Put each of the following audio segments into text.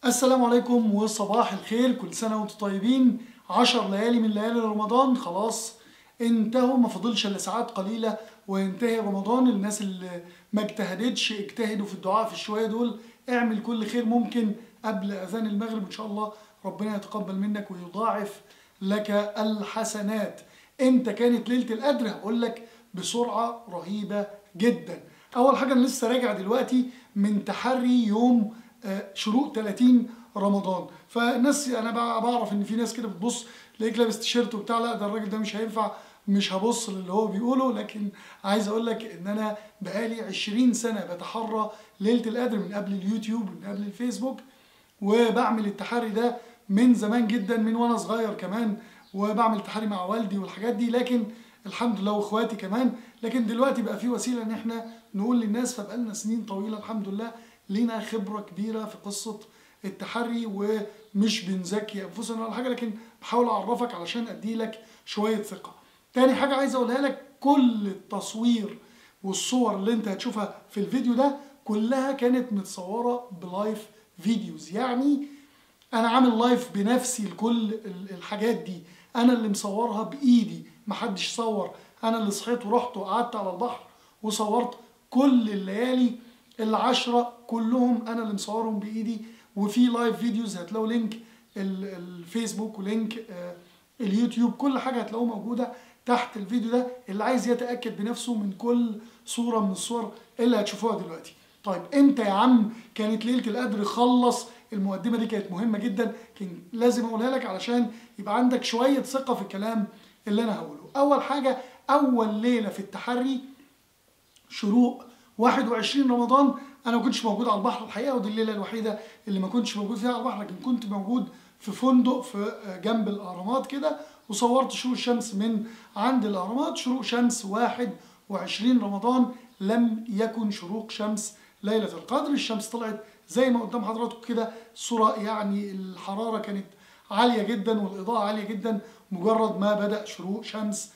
السلام عليكم وصباح الخير كل سنة وانتم طيبين عشر ليالي من ليالي رمضان خلاص انتهوا ما فاضلش الا ساعات قليلة وينتهي رمضان الناس اللي ما اجتهدتش اجتهدوا في الدعاء في الشوية دول اعمل كل خير ممكن قبل اذان المغرب ان شاء الله ربنا يتقبل منك ويضاعف لك الحسنات امتى كانت ليلة القدر هقول لك بسرعة رهيبة جدا اول حاجة انا لسه راجع دلوقتي من تحري يوم آه، شروق 30 رمضان فالناس انا بع- بعرف ان في ناس كده بتبص تلاقيك لابس تيشيرت وبتاع لا ده الراجل ده مش هينفع مش هبص للي هو بيقوله لكن عايز اقول لك ان انا بقالي 20 سنه بتحرى ليله القدر من قبل اليوتيوب من قبل الفيسبوك وبعمل التحري ده من زمان جدا من وانا صغير كمان وبعمل تحري مع والدي والحاجات دي لكن الحمد لله واخواتي كمان لكن دلوقتي بقى في وسيله ان احنا نقول للناس فبقالنا سنين طويله الحمد لله لينا خبره كبيره في قصه التحري ومش بنزكي انفسنا ولا حاجه لكن بحاول اعرفك علشان ادي لك شويه ثقه. تاني حاجه عايز اقولها لك كل التصوير والصور اللي انت هتشوفها في الفيديو ده كلها كانت متصوره بلايف فيديوز يعني انا عامل لايف بنفسي لكل ال- الحاجات دي انا اللي مصورها بايدي محدش صور انا اللي صحيت ورحت وقعدت على البحر وصورت كل الليالي العشرة كلهم انا اللي مصورهم بايدي وفي لايف فيديوز هتلاقوا لينك ال- الفيسبوك ولينك آه، اليوتيوب كل حاجة هتلاقوه موجودة تحت الفيديو ده اللي عايز يتأكد بنفسه من كل صورة من الصور اللي هتشوفوها دلوقتي طيب امتى يا عم كانت ليلة القدر خلص المقدمة دي كانت مهمة جدا كان لازم اقولها لك علشان يبقى عندك شوية ثقة في الكلام اللي انا هقوله اول حاجة اول ليلة في التحري شروق 21 رمضان انا ما كنتش موجود على البحر الحقيقه ودي الليله الوحيده اللي ما كنتش موجود فيها على البحر لكن كنت موجود في فندق في جنب الاهرامات كده وصورت شروق الشمس من عند الاهرامات شروق شمس 21 رمضان لم يكن شروق شمس ليله القدر الشمس طلعت زي ما قدام حضراتكم كده الصوره يعني الحراره كانت عاليه جدا والاضاءه عاليه جدا مجرد ما بدا شروق شمس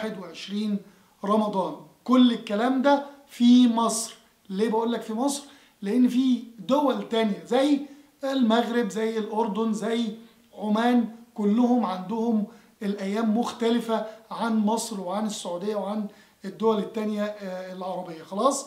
21 رمضان كل الكلام ده في مصر ليه بقول لك في مصر لان في دول تانية زي المغرب زي الاردن زي عمان كلهم عندهم الايام مختلفة عن مصر وعن السعودية وعن الدول التانية آه، العربية خلاص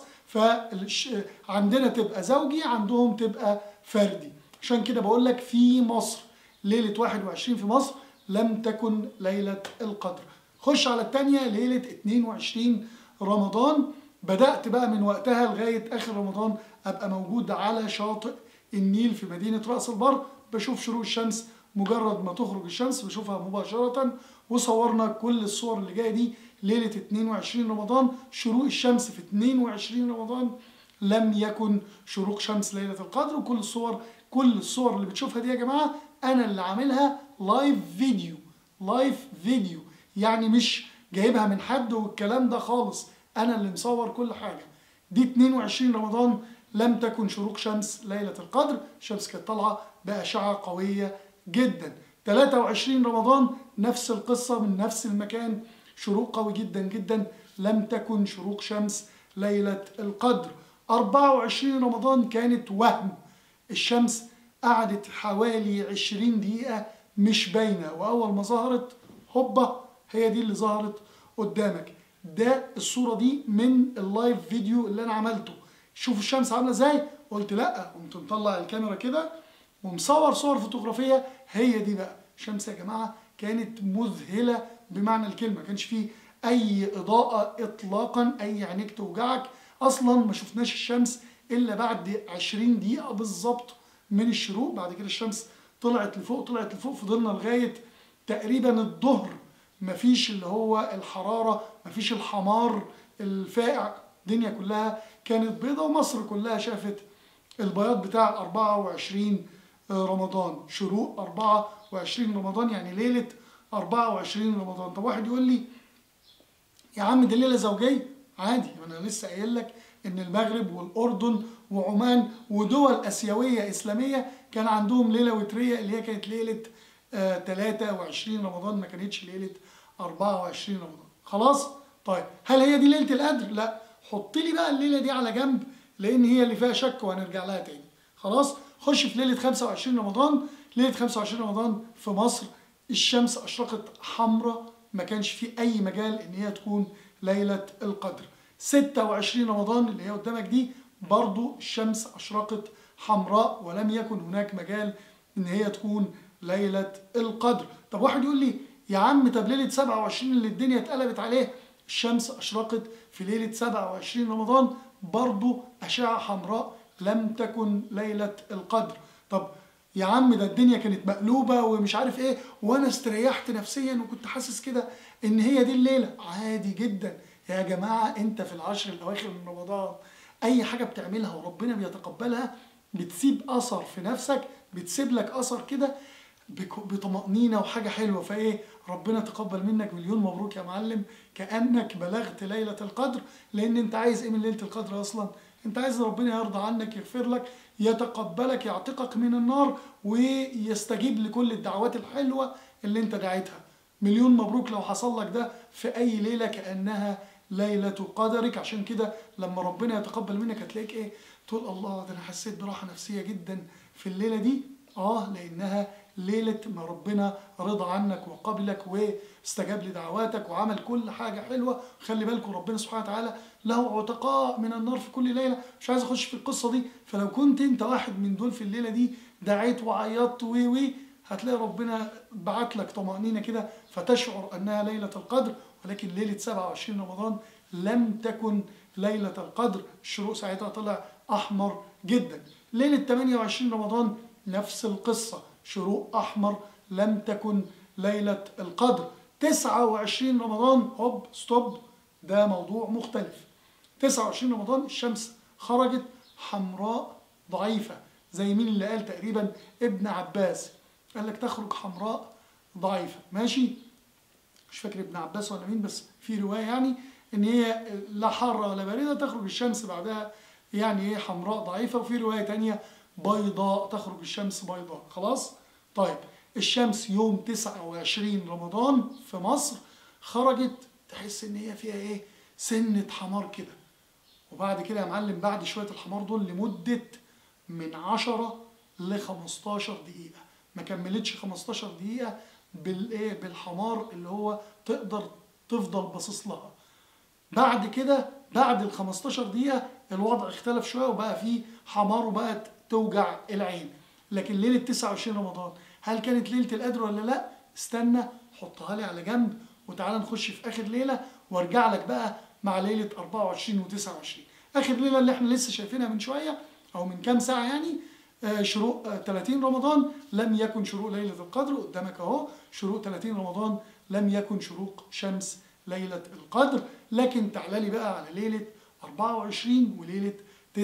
فعندنا تبقى زوجي عندهم تبقى فردي عشان كده بقول لك في مصر ليلة 21 في مصر لم تكن ليلة القدر خش على التانية ليلة 22 رمضان بدأت بقى من وقتها لغاية آخر رمضان أبقى موجود على شاطئ النيل في مدينة رأس البر بشوف شروق الشمس مجرد ما تخرج الشمس بشوفها مباشرة وصورنا كل الصور اللي جاية دي ليلة 22 رمضان شروق الشمس في 22 رمضان لم يكن شروق شمس ليلة القدر وكل الصور كل الصور اللي بتشوفها دي يا جماعة أنا اللي عاملها لايف فيديو لايف فيديو يعني مش جايبها من حد والكلام ده خالص أنا اللي مصور كل حاجة دي 22 رمضان لم تكن شروق شمس ليلة القدر الشمس كانت طالعة بأشعة قوية جدا 23 رمضان نفس القصة من نفس المكان شروق قوي جدا جدا لم تكن شروق شمس ليلة القدر 24 رمضان كانت وهم الشمس قعدت حوالي 20 دقيقة مش باينة وأول ما ظهرت هوبا هي دي اللي ظهرت قدامك ده الصورة دي من اللايف فيديو اللي أنا عملته شوفوا الشمس عاملة ازاي قلت لا قمت مطلع الكاميرا كده ومصور صور فوتوغرافية هي دي بقى الشمس يا جماعة كانت مذهلة بمعنى الكلمة ما كانش فيه أي إضاءة إطلاقا أي عينيك توجعك أصلا ما شفناش الشمس إلا بعد 20 دقيقة بالظبط من الشروق بعد كده الشمس طلعت لفوق طلعت لفوق فضلنا لغاية تقريبا الظهر مفيش اللي هو الحرارة مفيش الحمار الفائع الدنيا كلها كانت بيضة ومصر كلها شافت البياض بتاع 24 رمضان شروق 24 رمضان يعني ليلة 24 رمضان طب واحد يقول لي يا عم دي ليلة زوجية عادي انا لسه قايل لك ان المغرب والاردن وعمان ودول اسيويه اسلاميه كان عندهم ليله وتريه اللي هي كانت ليله آه 23 رمضان ما كانتش ليله 24 رمضان خلاص طيب هل هي دي ليله القدر لا حط لي بقى الليله دي على جنب لان هي اللي فيها شك وهنرجع لها تاني خلاص خش في ليله 25 رمضان ليله 25 رمضان في مصر الشمس اشرقت حمراء ما كانش في اي مجال ان هي تكون ليله القدر 26 رمضان اللي هي قدامك دي برضو الشمس اشرقت حمراء ولم يكن هناك مجال ان هي تكون ليله القدر طب واحد يقول لي يا عم طب ليله 27 اللي الدنيا اتقلبت عليه الشمس اشرقت في ليله 27 رمضان برضو اشعه حمراء لم تكن ليله القدر طب يا عم ده الدنيا كانت مقلوبه ومش عارف ايه وانا استريحت نفسيا وكنت حاسس كده ان هي دي الليله عادي جدا يا جماعه انت في العشر الاواخر من رمضان اي حاجه بتعملها وربنا بيتقبلها بتسيب اثر في نفسك بتسيب لك اثر كده بك- بطمأنينة وحاجة حلوة فإيه ربنا تقبل منك مليون مبروك يا معلم كأنك بلغت ليلة القدر لأن أنت عايز إيه من ليلة القدر أصلا أنت عايز ربنا يرضى عنك يغفر لك يتقبلك يعتقك من النار ويستجيب لكل الدعوات الحلوة اللي أنت دعيتها مليون مبروك لو حصل لك ده في أي ليلة كأنها ليلة قدرك عشان كده لما ربنا يتقبل منك هتلاقيك إيه تقول الله ده أنا حسيت براحة نفسية جدا في الليلة دي آه لأنها ليلة ما ربنا رضى عنك وقبلك واستجاب لدعواتك وعمل كل حاجة حلوة خلي بالكم ربنا سبحانه وتعالى له عتقاء من النار في كل ليلة مش عايز أخش في القصة دي فلو كنت أنت واحد من دول في الليلة دي دعيت وعيطت وي وي هتلاقي ربنا بعت لك طمأنينة كده فتشعر أنها ليلة القدر ولكن ليلة 27 رمضان لم تكن ليلة القدر الشروق ساعتها طلع أحمر جدا ليلة 28 رمضان نفس القصة شروق أحمر لم تكن ليلة القدر 29 رمضان هوب ستوب ده موضوع مختلف 29 رمضان الشمس خرجت حمراء ضعيفة زي مين اللي قال تقريبا ابن عباس قال لك تخرج حمراء ضعيفة ماشي مش فاكر ابن عباس ولا مين بس في رواية يعني ان هي لا حارة ولا باردة تخرج الشمس بعدها يعني ايه حمراء ضعيفة وفي رواية تانية بيضاء تخرج الشمس بيضاء خلاص طيب الشمس يوم 29 رمضان في مصر خرجت تحس ان هي فيها ايه سنة حمار كده وبعد كده يا معلم بعد شوية الحمار دول لمدة من 10 ل 15 دقيقة ما كملتش 15 دقيقة بالايه بالحمار اللي هو تقدر تفضل باصص لها بعد كده بعد ال 15 دقيقة الوضع اختلف شوية وبقى فيه حمار وبقت توجع العين لكن ليلة 29 رمضان هل كانت ليلة القدر ولا لا؟ استنى حطها لي على جنب وتعالى نخش في آخر ليلة وارجع لك بقى مع ليلة 24 و 29 آخر ليلة اللي احنا لسه شايفينها من شوية أو من كام ساعة يعني آه، شروق آه، 30 رمضان لم يكن شروق ليلة القدر قدامك أهو شروق 30 رمضان لم يكن شروق شمس ليلة القدر لكن تعالى لي بقى على ليلة 24 وليلة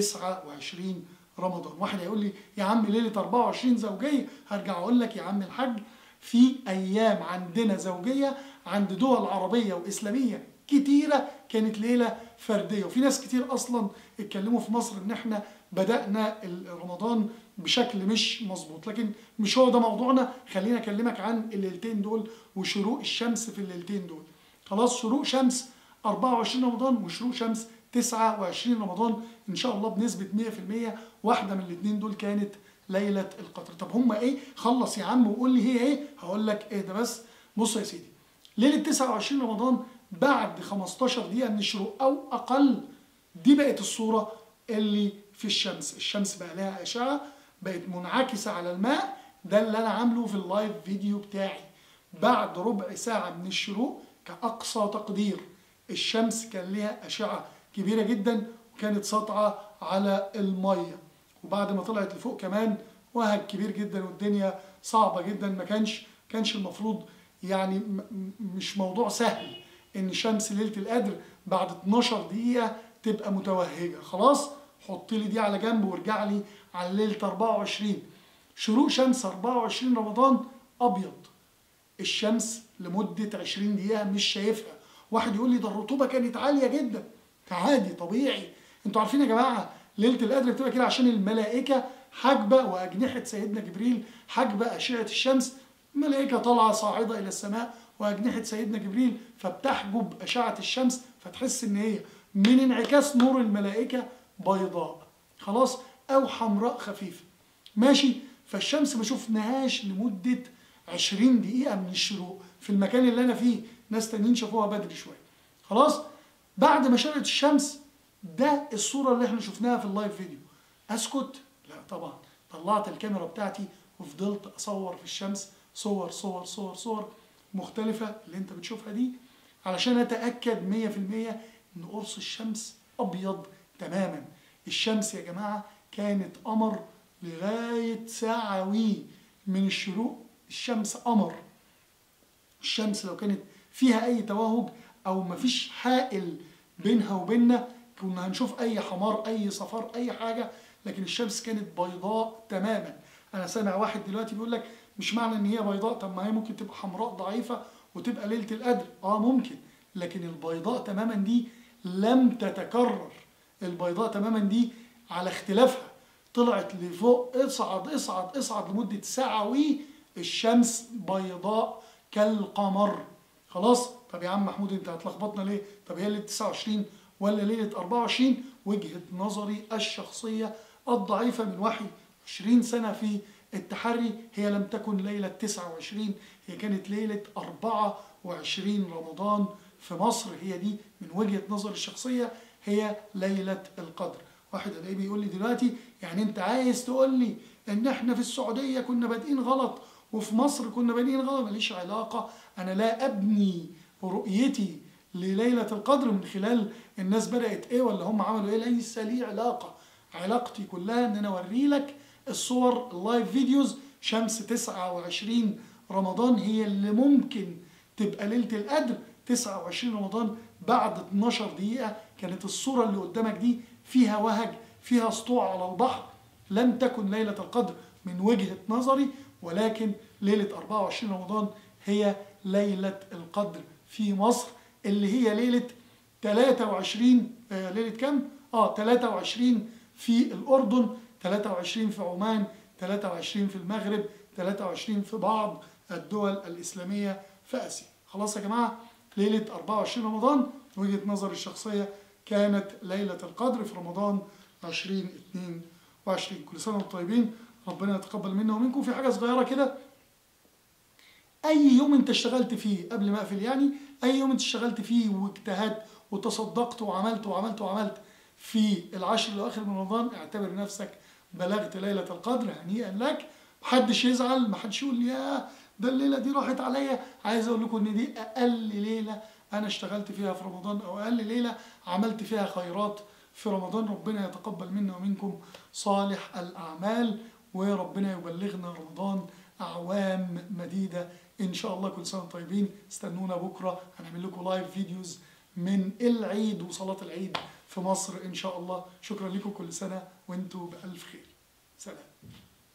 29 رمضان واحد هيقول لي يا عم ليلة 24 زوجية هرجع أقول لك يا عم الحاج في أيام عندنا زوجية عند دول عربية وإسلامية كتيرة كانت ليلة فردية وفي ناس كتير أصلا اتكلموا في مصر إن إحنا بدأنا رمضان بشكل مش مظبوط لكن مش هو ده موضوعنا خلينا أكلمك عن الليلتين دول وشروق الشمس في الليلتين دول خلاص شروق شمس 24 رمضان وشروق شمس 29 رمضان ان شاء الله بنسبه 100% واحده من الاثنين دول كانت ليله القدر طب هم ايه خلص يا عم وقول لي هي ايه هقول لك ايه ده بس بص يا سيدي ليله 29 رمضان بعد 15 دقيقه من الشروق او اقل دي بقت الصوره اللي في الشمس الشمس بقى لها اشعه بقت منعكسه على الماء ده اللي انا عامله في اللايف فيديو بتاعي بعد ربع ساعه من الشروق كاقصى تقدير الشمس كان لها اشعه كبيره جدا وكانت ساطعه على الميه وبعد ما طلعت لفوق كمان وهج كبير جدا والدنيا صعبه جدا ما كانش كانش المفروض يعني م- م- مش موضوع سهل ان شمس ليله القدر بعد 12 دقيقه تبقى متوهجه خلاص حط لي دي على جنب وارجع لي على ليله 24 شروق شمس 24 رمضان ابيض الشمس لمدة 20 دقيقة مش شايفها واحد يقول لي ده الرطوبة كانت عالية جدا عادي طبيعي انتوا عارفين يا جماعة ليلة القدر بتبقى كده عشان الملائكة حاجبة وأجنحة سيدنا جبريل حاجبة أشعة الشمس ملائكة طالعة صاعدة إلى السماء وأجنحة سيدنا جبريل فبتحجب أشعة الشمس فتحس إن هي من انعكاس نور الملائكة بيضاء خلاص أو حمراء خفيفة ماشي فالشمس ما شفناهاش لمدة 20 دقيقة من الشروق في المكان اللي أنا فيه ناس تانيين شافوها بدري شوية خلاص بعد ما شرقت الشمس ده الصورة اللي احنا شفناها في اللايف فيديو أسكت لا طبعا طلعت الكاميرا بتاعتي وفضلت أصور في الشمس صور صور صور صور مختلفة اللي انت بتشوفها دي علشان أتأكد 100% إن قرص الشمس أبيض تماما الشمس يا جماعة كانت قمر لغاية ساعة وي من الشروق الشمس قمر الشمس لو كانت فيها أي توهج أو مفيش حائل بينها وبيننا كنا هنشوف أي حمار أي صفار أي حاجة لكن الشمس كانت بيضاء تماما أنا سامع واحد دلوقتي بيقول لك مش معنى إن هي بيضاء طب ما هي ممكن تبقى حمراء ضعيفة وتبقى ليلة القدر آه ممكن لكن البيضاء تماما دي لم تتكرر البيضاء تماما دي على اختلافها طلعت لفوق اصعد اصعد اصعد لمدة ساعة وي الشمس بيضاء كالقمر خلاص طب يا عم محمود انت هتلخبطنا ليه طب هي ليلة 29 ولا ليلة 24 وجهة نظري الشخصية الضعيفة من وحي 20 سنة في التحري هي لم تكن ليلة 29 هي كانت ليلة 24 رمضان في مصر هي دي من وجهة نظري الشخصية هي ليلة القدر واحد الاقيه بيقول لي دلوقتي يعني انت عايز تقول لي ان احنا في السعودية كنا بادئين غلط وفي مصر كنا بادئين غلط ماليش علاقة انا لا ابني رؤيتي لليلة القدر من خلال الناس بدأت ايه ولا هم عملوا ايه ليس لي علاقة علاقتي كلها ان انا اوري لك الصور اللايف فيديوز شمس 29 رمضان هي اللي ممكن تبقى ليلة القدر 29 رمضان بعد 12 دقيقة كانت الصورة اللي قدامك دي فيها وهج فيها سطوع على البحر لم تكن ليلة القدر من وجهة نظري ولكن ليلة 24 رمضان هي ليلة القدر في مصر اللي هي ليلة 23 آه ليلة كم؟ اه 23 في الأردن 23 في عمان 23 في المغرب 23 في بعض الدول الإسلامية في آسيا خلاص يا جماعة ليلة 24 رمضان وجهة نظري الشخصية كانت ليلة القدر في رمضان 2022 كل سنة وانتم طيبين ربنا يتقبل منا ومنكم في حاجة صغيرة كده أي يوم أنت اشتغلت فيه قبل ما أقفل يعني أي يوم أنت اشتغلت فيه واجتهدت وتصدقت وعملت وعملت وعملت في العشر الأواخر من رمضان اعتبر نفسك بلغت ليلة القدر هنيئا لك محدش يزعل محدش يقول لي يا ده الليلة دي راحت عليا عايز أقول لكم إن دي أقل ليلة أنا اشتغلت فيها في رمضان أو أقل ليلة عملت فيها خيرات في رمضان ربنا يتقبل منا ومنكم صالح الأعمال وربنا يبلغنا رمضان أعوام مديدة إن شاء الله كل سنة طيبين استنونا بكرة هنعمل لكم لايف فيديوز من العيد وصلاة العيد في مصر إن شاء الله شكرا لكم كل سنة وانتم بألف خير سلام